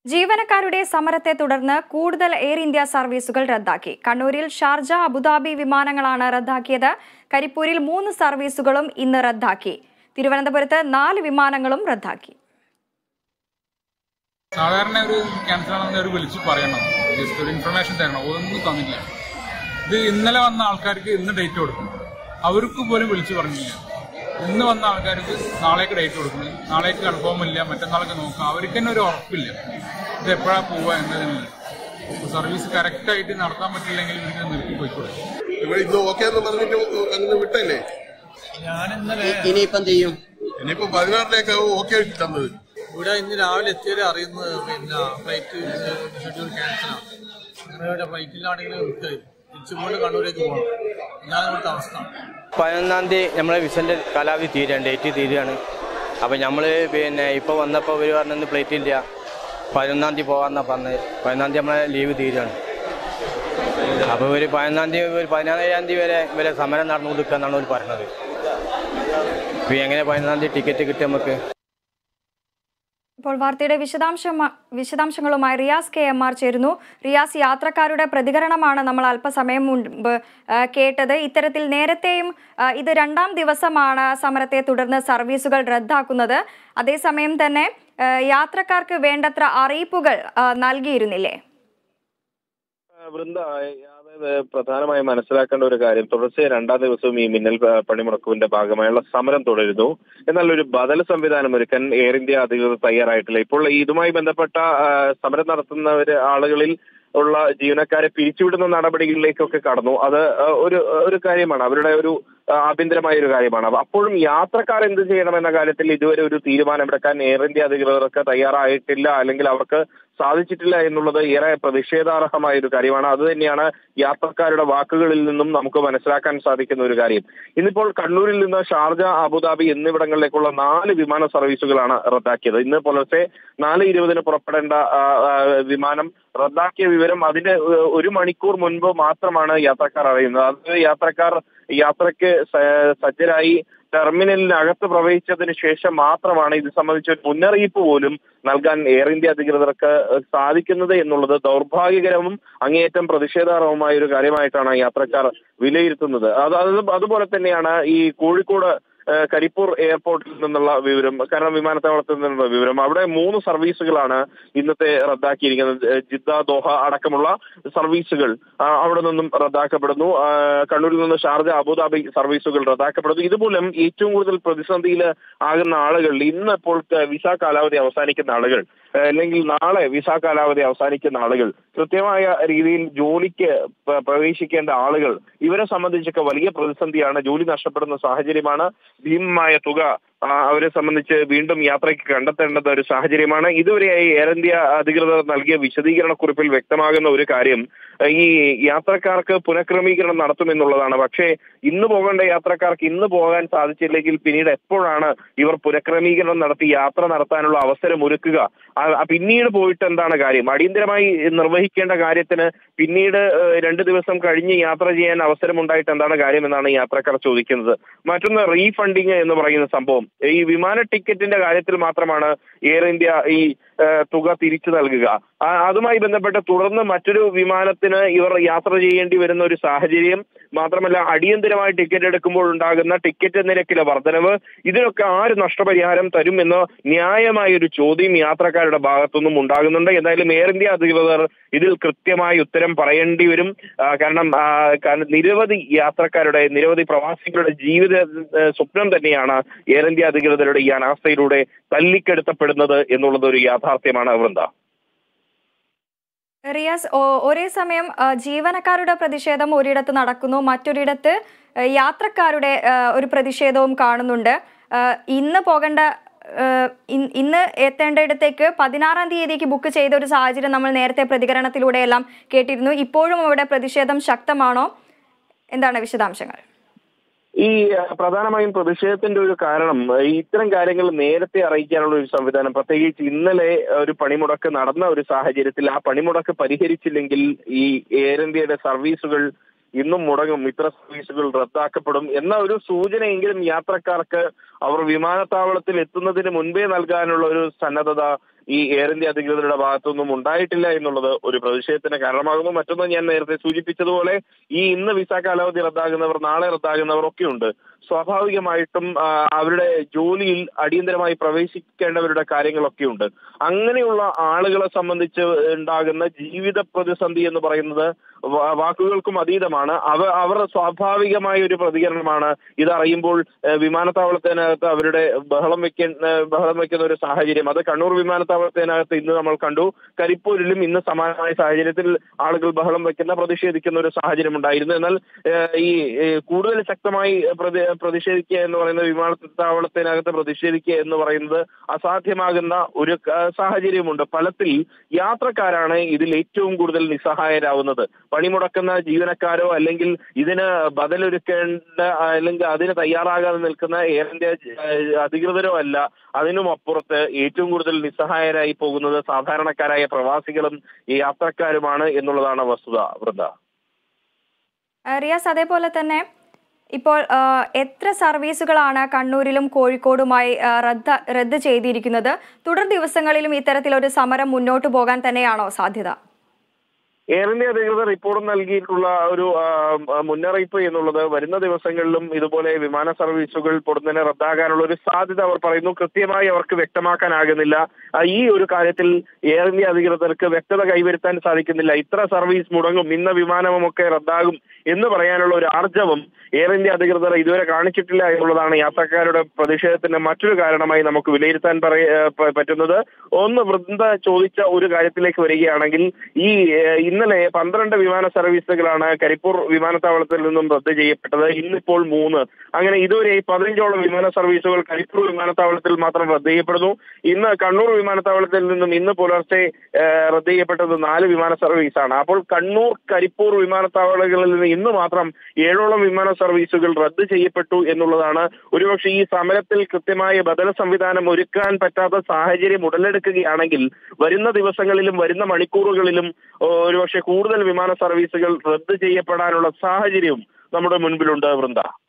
ജീവനക്കാരുടെ സമരത്തെ തുടർന്ന് കൂടുതൽ എയർ ഇന്ത്യ സർവീസുകൾ റദ്ദാക്കി കണ്ണൂരിൽ ഷാർജ അബുദാബി വിമാനങ്ങളാണ് റദ്ദാക്കിയത് കരിപ്പൂരിൽ മൂന്ന് സർവീസുകളും ഇന്ന് റദ്ദാക്കി തിരുവനന്തപുരത്ത് നാല് വിമാനങ്ങളും റദ്ദാക്കി സാധാരണ ഒരു ക്യാൻസൽ ആണെന്ന് അവർ വിളിച്ച് പറയണം ജസ്റ്റ് ഒരു ഇൻഫർമേഷൻ തരണം ഒന്നും തന്നില്ല ഇത് ഇന്നലെ വന്ന ആൾക്കാർക്ക് ഇന്ന് ഡേറ്റ് കൊടുക്കും അവർക്ക് പോലും വിളിച്ചു പറഞ്ഞില്ല ഇന്ന് വന്ന ആൾക്കാർക്ക് നാളേക്ക് ഡേറ്റ് കൊടുക്കണം നാളേക്ക് കൺഫേം ഇല്ല മറ്റന്നാളൊക്കെ നോക്കാം അവർക്ക് തന്നെ ഒരു ഉറപ്പില്ല ഇത് എപ്പോഴാ പോവുക എന്നതിനില്ല സർവീസ് കറക്റ്റ് ആയിട്ട് നടത്താൻ പറ്റില്ലെങ്കിൽ ഇവർക്ക് നിർത്തി പോയിക്കൂടെ ഇവിടെ ഇന്ന് ഓക്കെ എന്ന് പറഞ്ഞിട്ട് അങ്ങനെ വിട്ടല്ലേ ഞാൻ ഇന്നലെ ഇനിയിപ്പം ചെയ്യും ഇനിയിപ്പോ പതിനാറിലേക്കാവും ഓക്കെ തന്നത് ഇവിടെ ഇന്ന് രാവിലെ എത്തിയത് അറിയുന്നത് പിന്നെ ഫ്ലൈറ്റ് ഷെഡ്യൂൾ ക്യാൻസലാണ് ഞങ്ങളുടെ ഫ്ലൈറ്റിലാണെങ്കിൽ തിരിച്ചുകൊണ്ട് കണ്ണൂരേക്ക് പോകണം ഞാൻ ഇവിടുത്തെ അവസ്ഥ പതിനൊന്നാം തീയതി നമ്മളെ വിസന്റെ കാലാവധി തീരുകയാണ് ഡേറ്റ് തീരുകയാണ് അപ്പം നമ്മൾ പിന്നെ ഇപ്പോൾ വന്നപ്പോൾ ഇവർ പറഞ്ഞത് പ്ലേറ്റ് ഇല്ല പതിനൊന്നാം തീയതി പോകാമെന്നാണ് പറഞ്ഞത് പതിനൊന്നാം തീയതി നമ്മളെ ലീവ് തീരുകയാണ് അപ്പോൾ ഒരു പതിനൊന്നാം തീയതി ഒരു പതിനാറാം തീയതി വരെ ഇവരെ സമരം നടന്നു കൊടുക്കുക എന്നാണ് അവർ പറഞ്ഞത് ഇപ്പോൾ എങ്ങനെ പതിനൊന്നാം തീയതി ടിക്കറ്റ് കിട്ടും നമുക്ക് ഇപ്പോൾ വാർത്തയുടെ വിശദാംശം വിശദാംശങ്ങളുമായി റിയാസ് കെ എം ആർ ചേരുന്നു റിയാസ് യാത്രക്കാരുടെ പ്രതികരണമാണ് നമ്മൾ അല്പസമയം മുൻപ് ആ, കേട്ടത് ഇത്തരത്തിൽ നേരത്തെയും ആ, ഇത് രണ്ടാം ദിവസമാണ് സമരത്തെ തുടർന്ന് സർവീസുകൾ റദ്ദാക്കുന്നത് അതേസമയം തന്നെ ആ, യാത്രക്കാർക്ക് വേണ്ടത്ര അറിയിപ്പുകൾ ആ, നൽകിയിരുന്നില്ലേ വൃന്ദ അതായത് പ്രധാനമായും മനസ്സിലാക്കേണ്ട ഒരു കാര്യം തുടർച്ചയായി രണ്ടാം ദിവസവും ഈ മിന്നൽ പ- പണിമുടക്കിന്റെ ഭാഗമായുള്ള സമരം തുടരുന്നു എന്നാൽ ഒരു ബദൽ സംവിധാനം ഒരുക്കാൻ എയർ ഇന്ത്യ അധികൃതർ തയ്യാറായിട്ടില്ല ഇപ്പോൾ ഇതുമായി ബന്ധപ്പെട്ട ആ, സമരം നടത്തുന്നവര് ആളുകളിൽ ഉള്ള ജീവനക്കാരെ പിരിച്ചുവിടുന്ന നടപടികളിലേക്കൊക്കെ കടന്നു അത് ആ, ഒരു ഒരു കാര്യമാണ് അവരുടെ ഒരു ആ, ആഭ്യന്തരമായ ഒരു കാര്യമാണ് അപ്പൊ അപ്പോഴും യാത്രക്കാർ എന്ത് ചെയ്യണമെന്ന കാര്യത്തിൽ ഇതുവരെ ഒരു തീരുമാനമെടുക്കാൻ എയർ ഇന്ത്യ അധികൃതർക്ക് തയ്യാറായിട്ടില്ല അല്ലെങ്കിൽ അവർക്ക് സാധിച്ചിട്ടില്ല എന്നുള്ളത് ഏറെ പ്രതിഷേധാർഹമായ ഒരു കാര്യമാണ് അത് തന്നെയാണ് യാത്രക്കാരുടെ വാക്കുകളിൽ നിന്നും നമുക്ക് മനസ്സിലാക്കാൻ സാധിക്കുന്ന ഒരു കാര്യം ഇന്നിപ്പോൾ കണ്ണൂരിൽ നിന്ന് ഷാർജ അബുദാബി എന്നിവിടങ്ങളിലേക്കുള്ള നാല് വിമാന സർവീസുകളാണ് റദ്ദാക്കിയത് ഇന്ന് പുലർച്ചെ നാല് ഇരുപതിന് പുറപ്പെടേണ്ട ആ, ആ, വിമാനം റദ്ദാക്കിയ വിവരം അതിന്റെ ഏഹ്, ഒരു മണിക്കൂർ മുൻപ് മാത്രമാണ് യാത്രക്കാർ അറിയുന്നത് അത് യാത്രക്കാർ യാത്രയ്ക്ക് സ- സജ്ജരായി ടെർമിനലിനകത്ത് പ്രവേശിച്ചതിന് ശേഷം മാത്രമാണ് ഇത് സംബന്ധിച്ച ഒരു മുന്നറിയിപ്പ് പോലും നൽകാൻ എയർ ഇന്ത്യ അധികൃതർക്ക് സാധിക്കുന്നത് എന്നുള്ളത് ദൗർഭാഗ്യകരവും അങ്ങേയറ്റം പ്രതിഷേധാർഹവുമായ ഒരു കാര്യമായിട്ടാണ് യാത്രക്കാർ വിലയിരുത്തുന്നത് അത് അത് അതുപോലെ തന്നെയാണ് ഈ കോഴിക്കോട് ഏഹ് കരിപ്പൂർ എയർപോർട്ടിൽ നിന്നുള്ള വിവരം കാരണം വിമാനത്താവളത്തിൽ നിന്നുള്ള വിവരം അവിടെ മൂന്ന് സർവീസുകളാണ് ഇന്നത്തെ റദ്ദാക്കിയിരിക്കുന്നത് ഏഹ് ജിദ്ദ ദോഹ അടക്കമുള്ള സർവീസുകൾ ആ, അവിടെ നിന്നും റദ്ദാക്കപ്പെടുന്നു ആ, കണ്ണൂരിൽ നിന്ന് ഷാർജ അബുദാബി സർവീസുകൾ റദ്ദാക്കപ്പെടുന്നു ഇതുമൂലം ഏറ്റവും കൂടുതൽ പ്രതിസന്ധിയിൽ ആകുന്ന ആളുകൾ ഇന്ന് ഇപ്പോൾ ക- വിസ കാലാവധി അവസാനിക്കുന്ന ആളുകൾ ഏഹ് അല്ലെങ്കിൽ നാളെ വിസ കാലാവധി അവസാനിക്കുന്ന ആളുകൾ കൃത്യമായ രീതിയിൽ ജോലിക്ക് പ- പ്രവേശിക്കേണ്ട ആളുകൾ ഇവരെ സംബന്ധിച്ചൊക്കെ വലിയ പ്രതിസന്ധിയാണ് ജോലി നഷ്ടപ്പെടുന്ന സാഹചര്യമാണ് ഭീമമായ തുക ആ, അവരെ സംബന്ധിച്ച് വീണ്ടും യാത്രയ്ക്ക് കണ്ടെത്തേണ്ടത് ഒരു സാഹചര്യമാണ് ഇതുവരെയായി എയർ ഇന്ത്യ അധികൃതർ നൽകിയ വിശദീകരണ കുറിപ്പിൽ വ്യക്തമാകുന്ന ഒരു കാര്യം ഏഹ് ഈ യാത്രക്കാർക്ക് പുനഃക്രമീകരണം നടത്തുമെന്നുള്ളതാണ് പക്ഷേ ഇന്ന് പോകേണ്ട യാത്രക്കാർക്ക് ഇന്ന് പോകാൻ സാധിച്ചില്ലെങ്കിൽ പിന്നീട് എപ്പോഴാണ് ഇവർ പുനഃക്രമീകരണം നടത്തി യാത്ര നടത്താനുള്ള അവസരം ഒരുക്കുക ആ- ആ പിന്നീട് പോയിട്ട് എന്താണ് കാര്യം അടിയന്തരമായി നിർവഹിക്കേണ്ട കാര്യത്തിന് പിന്നീട് ഏഹ്, രണ്ട് ദിവസം കഴിഞ്ഞ് യാത്ര ചെയ്യാൻ അവസരം ഉണ്ടായിട്ട് എന്താണ് കാര്യം എന്നാണ് യാത്രക്കാർ ചോദിക്കുന്നത് മറ്റൊന്ന് റീഫണ്ടിങ് എന്ന് പറയുന്ന സംഭവം ഈ വിമാന ടിക്കറ്റിന്റെ കാര്യത്തിൽ മാത്രമാണ് എയർ ഇന്ത്യ ഈ ഏഹ്, തുക തിരിച്ചു നൽകുക ആ, അതുമായി ബന്ധപ്പെട്ട് തുടർന്ന് മറ്റൊരു വിമാനത്തിന് ഇവർ യാത്ര ചെയ്യേണ്ടി വരുന്ന ഒരു സാഹചര്യം മാത്രമല്ല അടിയന്തരമായി ടിക്കറ്റ് എടുക്കുമ്പോൾ ഉണ്ടാകുന്ന ടിക്കറ്റ് നിരക്കിലെ വർധനവ് ഇതിനൊക്കെ ആര് നഷ്ടപരിഹാരം തരും എന്ന ന്യായമായ ഒരു ചോദ്യം യാത്രക്കാരുടെ ഭാഗത്തുനിന്നും ഉണ്ടാകുന്നുണ്ട് എന്തായാലും എയർ ഇന്ത്യ അധികൃതർ ഇതിൽ കൃത്യമായ ഉത്തരം പറയേണ്ടി വരും ആ, കാരണം ആ, കാരണം നിരവധി യാത്രക്കാരുടെ നിരവധി പ്രവാസികളുടെ ജീവിത ഏഹ്, സ്വപ്നം തന്നെയാണ് എയർ ഇന്ത്യ അധികൃതരുടെ ഈ അനാസ്ഥയിലൂടെ തല്ലിക്കെടുത്തപ്പെടുന്നത് എന്നുള്ളത് ഒരു യാഥാർത്ഥ്യമാണ് വൃന്ദ റിയാസ് ഒ- ഒരേ സമയം ആ, ജീവനക്കാരുടെ പ്രതിഷേധം ഒരിടത്ത് നടക്കുന്നു മറ്റൊരിടത്ത് ആ, യാത്രക്കാരുടെ ആ, ഒരു പ്രതിഷേധവും കാണുന്നുണ്ട് ആ, ഇന്ന് പോകേണ്ട ആ, ഇൻ- ഇന്ന് എത്തേണ്ടയിടത്തേക്ക് പതിനാറാം തീയതിക്ക് ബുക്ക് ചെയ്ത ഒരു സാഹചര്യം നമ്മൾ നേരത്തെ പ്രതികരണത്തിലൂടെയെല്ലാം കേട്ടിരുന്നു ഇപ്പോഴും അവിടെ പ്രതിഷേധം ശക്തമാണോ എന്താണ് വിശദാംശങ്ങൾ ഈ അഹ്, പ്രധാനമായും പ്രതിഷേധത്തിന്റെ ഒരു കാരണം ഈ ഇത്തരം കാര്യങ്ങൾ നേരത്തെ അറിയിക്കാനുള്ള ഒരു സംവിധാനം പ്രത്യേകിച്ച് ഇന്നലെ ഒരു പണിമുടക്ക് നടന്ന ഒരു സാഹചര്യത്തിൽ ആ പണിമുടക്ക് പരിഹരിച്ചില്ലെങ്കിൽ ഈ എയർ ഇന്ത്യയുടെ സർവീസുകൾ ഇന്നും മുടങ്ങും ഇത്ര സർവീസുകൾ റദ്ദാക്കപ്പെടും എന്ന ഒരു സൂചനയെങ്കിലും യാത്രക്കാർക്ക് അവർ വിമാനത്താവളത്തിൽ എത്തുന്നതിന് മുൻപേ നൽകാനുള്ള ഒരു സന്നദ്ധത ഈ എയർ ഇന്ത്യ അധികൃതരുടെ ഭാഗത്തുനിന്നും ഉണ്ടായിട്ടില്ല എന്നുള്ളത് ഒരു പ്രതിഷേധത്തിന് കാരണമാകുന്നു മറ്റൊന്ന് ഞാൻ നേരത്തെ സൂചിപ്പിച്ചതുപോലെ ഈ ഇന്ന് വിസ കാലാവധി റദ്ദാകുന്നവർ നാളെ റദ്ദാകുന്നവർ ഒക്കെ ഉണ്ട് സ്വാഭാവികമായിട്ടും ആ, അവരുടെ ജോലിയിൽ അടിയന്തരമായി പ്രവേശിക്കേണ്ടവരുടെ കാര്യങ്ങളൊക്കെ ഉണ്ട് അങ്ങനെയുള്ള ആളുകളെ സംബന്ധിച്ച് ഉണ്ടാകുന്ന ജീവിത പ്രതിസന്ധി എന്ന് പറയുന്നത് വാ- വാക്കുകൾക്കും അതീതമാണ് അവ അവർ സ്വാഭാവികമായ ഒരു പ്രതികരണമാണ് ഇതറിയുമ്പോൾ ഏഹ്, വിമാനത്താവളത്തിനകത്ത് അവരുടെ ബഹളം വെക്കുന്ന ബഹളം വെക്കുന്ന ഒരു സാഹചര്യം അത് കണ്ണൂർ വിമാനത്താവളത്തിനകത്ത് ഇന്ന് നമ്മൾ കണ്ടു കരിപ്പൂരിലും ഇന്ന് സമാനമായ സാഹചര്യത്തിൽ ആളുകൾ ബഹളം വെക്കുന്ന പ്രതിഷേധിക്കുന്ന ഒരു സാഹചര്യം ഉണ്ടായിരുന്നു എന്നാൽ ഏഹ്, ഈ ഏഹ്, കൂടുതൽ ശക്തമായി പ്രതി പ്രതിഷേധിക്കുക എന്ന് പറയുന്നത് വിമാനത്താവളത്തിനകത്ത് പ്രതിഷേധിക്കുക എന്ന് പറയുന്നത് അസാധ്യമാകുന്ന ഒരു ക- സാഹചര്യമുണ്ട് ഫലത്തിൽ യാത്രക്കാരാണ് ഇതിൽ ഏറ്റവും കൂടുതൽ നിസ്സഹായരാവുന്നത് പണിമുടക്കുന്ന ജീവനക്കാരോ അല്ലെങ്കിൽ ഇതിന് ബദലൊരുക്കേണ്ട അല്ലെങ്കിൽ അതിന് തയ്യാറാകാതെ നിൽക്കുന്ന എയർ ഇന്ത്യ ഏഹ്, അധികൃതരോ അല്ല അതിനും അപ്പുറത്ത് ഏറ്റവും കൂടുതൽ നിസ്സഹായരായി പോകുന്നത് സാധാരണക്കാരായ പ്രവാസികളും ഈ യാത്രക്കാരുമാണ് എന്നുള്ളതാണ് വസ്തുത വൃന്ദ ആ, റിയാസ് അതേപോലെ തന്നെ ഇപ്പോൾ ആ, എത്ര സർവീസുകളാണ് കണ്ണൂരിലും കോഴിക്കോടുമായി ആ, റദ്ദ റദ്ദ് ചെയ്തിരിക്കുന്നത് തുടർ ദിവസങ്ങളിലും ഇത്തരത്തിലൊരു സമരം മുന്നോട്ട് പോകാൻ തന്നെയാണോ സാധ്യത എയർ ഇന്ത്യ അധികൃതർ റിപ്പോർട്ട് നൽകിയിട്ടുള്ള ഒരു ആ, ആ, മുന്നറിയിപ്പ് എന്നുള്ളത് വരുന്ന ദിവസങ്ങളിലും ഇതുപോലെ വിമാന സർവീസുകൾ പൊടുന്നനെ റദ്ദാകാനുള്ള ഒരു സാധ്യത അവർ പറയുന്നു കൃത്യമായി അവർക്ക് വ്യക്തമാക്കാനാകുന്നില്ല ആ, ഈ ഒരു കാര്യത്തിൽ എയർ ഇന്ത്യ അധികൃതർക്ക് വ്യക്തത കൈവരുത്താൻ സാധിക്കുന്നില്ല ഇത്ര സർവീസ് മുടങ്ങും ഇന്ന വിമാനമൊക്കെ റദ്ദാകും എന്ന് പറയാനുള്ള ഒരു ആർജവം എയർ ഇന്ത്യ അധികൃതർ ഇതുവരെ കാണിച്ചിട്ടില്ല എന്നുള്ളതാണ് യാത്രക്കാരുടെ പ്രതിഷേധത്തിന്റെ മറ്റൊരു കാരണമായി നമുക്ക് വിലയിരുത്താൻ പറയ ഏഹ് പ- പറ്റുന്നത് ഒന്ന് വൃന്ദ ചോദിച്ച ഒരു കാര്യത്തിലേക്ക് വരികയാണെങ്കിൽ ഈ ഏഹ്, ഇന്നലെ പന്ത്രണ്ട് വിമാന സർവീസുകളാണ് കരിപ്പൂർ വിമാനത്താവളത്തിൽ നിന്നും റദ്ദ് ചെയ്യപ്പെട്ടത് ഇന്നിപ്പോൾ മൂന്ന് അങ്ങനെ ഇതുവരെ പതിനഞ്ചോളം വിമാന സർവീസുകൾ കരിപ്പൂർ വിമാനത്താവളത്തിൽ മാത്രം റദ്ദ് ചെയ്യപ്പെടുന്നു ഇന്ന് കണ്ണൂർ വിമാനത്താവളത്തിൽ നിന്നും ഇന്ന് പുലർച്ചെ ഏഹ്, റദ്ദ് ചെയ്യപ്പെട്ടത് നാല് വിമാന സർവീസാണ് അപ്പോൾ കണ്ണൂർ കരിപ്പൂർ വിമാനത്താവളങ്ങളിൽ നിന്ന് ഇന്ന് മാത്രം ഏഴോളം വിമാന സർവീസുകൾ റദ്ദ് ചെയ്യപ്പെട്ടു എന്നുള്ളതാണ് ഒരുപക്ഷെ ഈ സമരത്തിൽ കൃത്യമായ ബദൽ സംവിധാനം ഒരുക്കാൻ പറ്റാത്ത സാഹചര്യം ഉടലെടുക്കുകയാണെങ്കിൽ വരുന്ന ദിവസങ്ങളിലും വരുന്ന മണിക്കൂറുകളിലും ഓ, ഒരുപക്ഷെ കൂടുതൽ വിമാന സർവീസുകൾ റദ്ദ് ചെയ്യപ്പെടാനുള്ള സാഹചര്യവും നമ്മുടെ മുൻപിലുണ്ട് വൃന്ദ